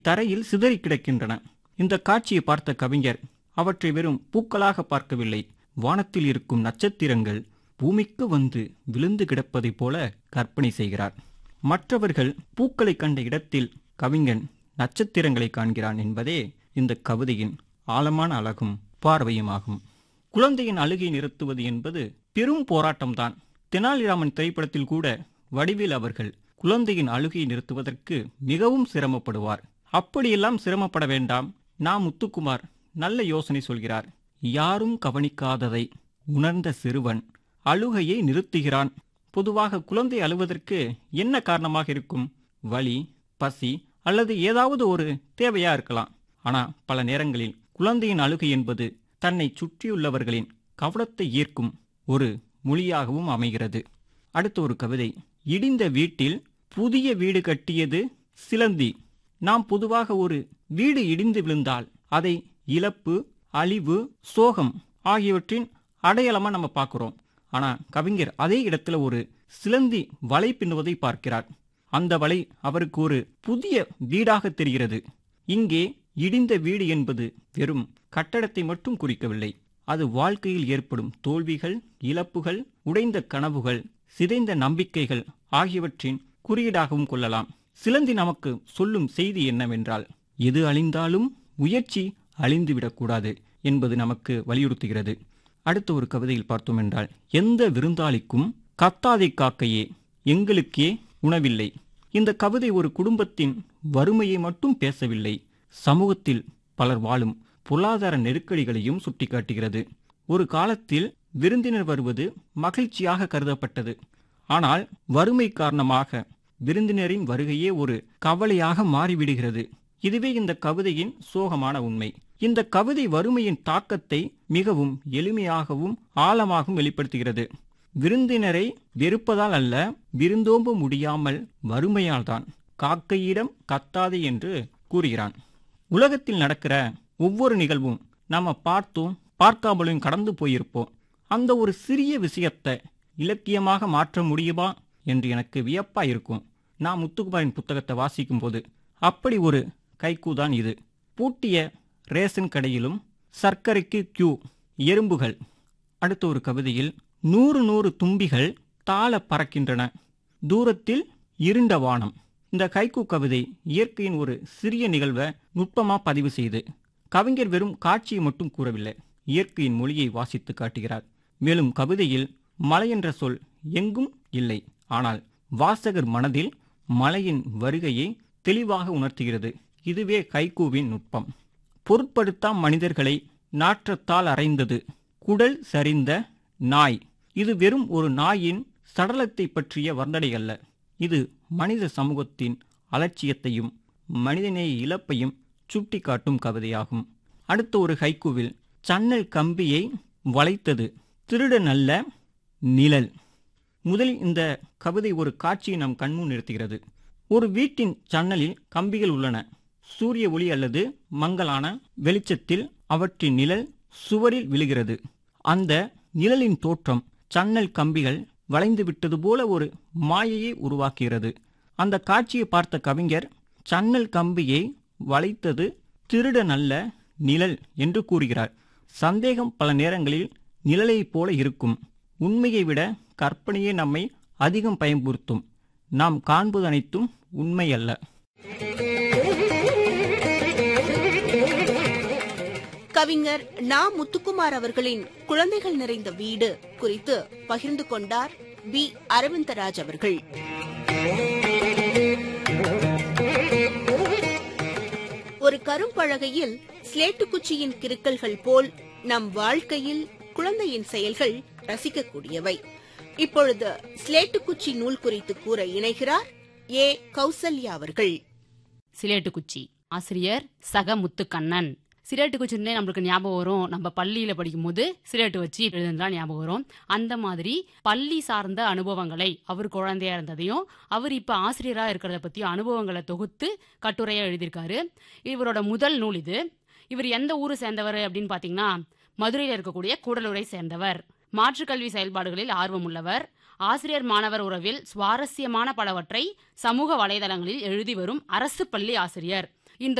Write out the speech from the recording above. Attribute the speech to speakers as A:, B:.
A: தரையில் சிதறி கிடக்கின்றன இந்த காட்சியை பார்த்த கவிஞர் அவற்றை வெறும் பூக்களாக பார்க்கவில்லை வானத்தில் இருக்கும் நட்சத்திரங்கள் பூமிக்கு வந்து விழுந்து கிடப்பதைப் போல கற்பனை செய்கிறார் மற்றவர்கள் பூக்களை கண்ட இடத்தில் கவிஞன் நட்சத்திரங்களை காண்கிறான் என்பதே இந்த கவிதையின் ஆழமான அழகும் பார்வையுமாகும் குழந்தையின் அழுகை நிறுத்துவது என்பது பெரும் போராட்டம்தான் தெனாலிராமன் திரைப்படத்தில் கூட வடிவேல் அவர்கள் குழந்தையின் அழுகையை நிறுத்துவதற்கு மிகவும் சிரமப்படுவார் அப்படியெல்லாம் சிரமப்பட வேண்டாம் நான் முத்துக்குமார் நல்ல யோசனை சொல்கிறார் யாரும் கவனிக்காததை உணர்ந்த சிறுவன் அழுகையை நிறுத்துகிறான் பொதுவாக குழந்தை அழுவதற்கு என்ன காரணமாக இருக்கும் வலி பசி அல்லது ஏதாவது ஒரு தேவையா இருக்கலாம் ஆனா பல நேரங்களில் குழந்தையின் அழுகை என்பது தன்னை சுற்றியுள்ளவர்களின் கவனத்தை ஈர்க்கும் ஒரு மொழியாகவும் அமைகிறது அடுத்த ஒரு கவிதை இடிந்த வீட்டில் புதிய வீடு கட்டியது சிலந்தி நாம் பொதுவாக ஒரு வீடு இடிந்து விழுந்தால் அதை இழப்பு அழிவு சோகம் ஆகியவற்றின் அடையாளமா நம்ம பார்க்கிறோம் ஆனா கவிஞர் அதே இடத்துல ஒரு சிலந்தி வலை பின்னுவதை பார்க்கிறார் அந்த வலை அவருக்கு ஒரு புதிய வீடாக தெரிகிறது இங்கே இடிந்த வீடு என்பது வெறும் கட்டடத்தை மட்டும் குறிக்கவில்லை அது வாழ்க்கையில் ஏற்படும் தோல்விகள் இழப்புகள் உடைந்த கனவுகள் சிதைந்த நம்பிக்கைகள் ஆகியவற்றின் குறியீடாகவும் கொள்ளலாம் சிலந்தி நமக்கு சொல்லும் செய்தி என்னவென்றால் எது அழிந்தாலும் முயற்சி அழிந்துவிடக்கூடாது என்பது நமக்கு வலியுறுத்துகிறது அடுத்த ஒரு கவிதையில் பார்த்தோம் என்றால் எந்த விருந்தாளிக்கும் கத்தாதை காக்கையே எங்களுக்கே உணவில்லை இந்த கவிதை ஒரு குடும்பத்தின் வறுமையை மட்டும் பேசவில்லை சமூகத்தில் பலர் வாழும் பொருளாதார நெருக்கடிகளையும் சுட்டிக்காட்டுகிறது ஒரு காலத்தில் விருந்தினர் வருவது மகிழ்ச்சியாக கருதப்பட்டது ஆனால் வறுமை காரணமாக விருந்தினரின் வருகையே ஒரு கவலையாக மாறிவிடுகிறது இதுவே இந்த கவிதையின் சோகமான உண்மை இந்த கவிதை வறுமையின் தாக்கத்தை மிகவும் எளிமையாகவும் ஆழமாகவும் வெளிப்படுத்துகிறது விருந்தினரை வெறுப்பதால் அல்ல விருந்தோம்ப முடியாமல் வறுமையால்தான் காக்கையிடம் கத்தாதே என்று கூறுகிறான் உலகத்தில் நடக்கிற ஒவ்வொரு நிகழ்வும் நாம பார்த்தும் பார்க்காமலும் கடந்து போயிருப்போம் அந்த ஒரு சிறிய விஷயத்தை இலக்கியமாக மாற்ற முடியுமா என்று எனக்கு வியப்பா இருக்கும் நான் முத்துக்குமாரின் புத்தகத்தை வாசிக்கும் போது அப்படி ஒரு கைக்கூதான் இது பூட்டிய ரேஷன் கடையிலும் சர்க்கரைக்கு கியூ எறும்புகள் அடுத்த ஒரு கவிதையில் நூறு நூறு தும்பிகள் தாள பறக்கின்றன தூரத்தில் இருண்ட வானம் இந்த கைக்கு கவிதை இயற்கையின் ஒரு சிறிய நிகழ்வை நுட்பமா பதிவு செய்து கவிஞர் வெறும் காட்சியை மட்டும் கூறவில்லை இயற்கையின் மொழியை வாசித்து காட்டுகிறார் மேலும் கவிதையில் மலை என்ற சொல் எங்கும் இல்லை ஆனால் வாசகர் மனதில் மலையின் வருகையை தெளிவாக உணர்த்துகிறது இதுவே கைகூவின் நுட்பம் பொருட்படுத்தா மனிதர்களை நாற்றத்தால் அறைந்தது குடல் சரிந்த நாய் இது வெறும் ஒரு நாயின் சடலத்தை பற்றிய வர்ணனை அல்ல இது மனித சமூகத்தின் அலட்சியத்தையும் மனிதநேய இழப்பையும் சுட்டிக்காட்டும் கவிதையாகும் அடுத்த ஒரு ஹைக்கூவில் சன்னல் கம்பியை வளைத்தது திருடன் அல்ல நிழல் முதலில் இந்த கவிதை ஒரு காட்சியை நம் கண்முன் நிறுத்துகிறது ஒரு வீட்டின் சன்னலில் கம்பிகள் உள்ளன சூரிய ஒளி அல்லது மங்கலான வெளிச்சத்தில் அவற்றின் நிழல் சுவரில் விழுகிறது அந்த நிழலின் தோற்றம் சன்னல் கம்பிகள் வளைந்து விட்டது போல ஒரு மாயையை உருவாக்குகிறது அந்த காட்சியை பார்த்த கவிஞர் சன்னல் கம்பியை வளைத்தது திருடன் அல்ல நிழல் என்று கூறுகிறார் சந்தேகம் பல நேரங்களில் நிழலைப் போல இருக்கும் உண்மையை விட கற்பனையே நம்மை அதிகம் பயன்படுத்தும் நாம் காண்பது அனைத்தும் உண்மை அல்ல
B: கவிஞர் நா முத்துக்குமார் அவர்களின் குழந்தைகள் நிறைந்த வீடு குறித்து பகிர்ந்து கொண்டார் பி அரவிந்தராஜ் அவர்கள் ஒரு கரும்பலகையில் ஸ்லேட்டு குச்சியின் கிறுக்கல்கள் போல் நம் வாழ்க்கையில் குழந்தையின் செயல்கள் ரசிக்கக்கூடியவை இப்பொழுது ஸ்லேட்டு குச்சி நூல் குறித்து கூற இணைகிறார் ஏ கௌசல்யா அவர்கள்
C: சிலேட்டு குச்சி ஆசிரியர் சக முத்துக்கண்ணன் சிலேட்டு குச்சின்னே நம்மளுக்கு ஞாபகம் வரும் நம்ம பள்ளியில படிக்கும்போது சிலேட்டு வச்சு எழுதுனதுலாம் ஞாபகம் வரும் அந்த மாதிரி பள்ளி சார்ந்த அனுபவங்களை அவர் குழந்தையா இருந்ததையும் அவர் இப்ப ஆசிரியரா இருக்கிறத பத்தியும் அனுபவங்களை தொகுத்து கட்டுரையா எழுதியிருக்காரு இவரோட முதல் நூல் இது இவர் எந்த ஊரை சேர்ந்தவர் அப்படின்னு பாத்தீங்கன்னா மதுரையில் இருக்கக்கூடிய கூடலூரை சேர்ந்தவர் மாற்றுக்கல்வி செயல்பாடுகளில் ஆர்வம் உள்ளவர் ஆசிரியர் மாணவர் உறவில் சுவாரஸ்யமான பலவற்றை சமூக வலைதளங்களில் எழுதி வரும் அரசு பள்ளி ஆசிரியர்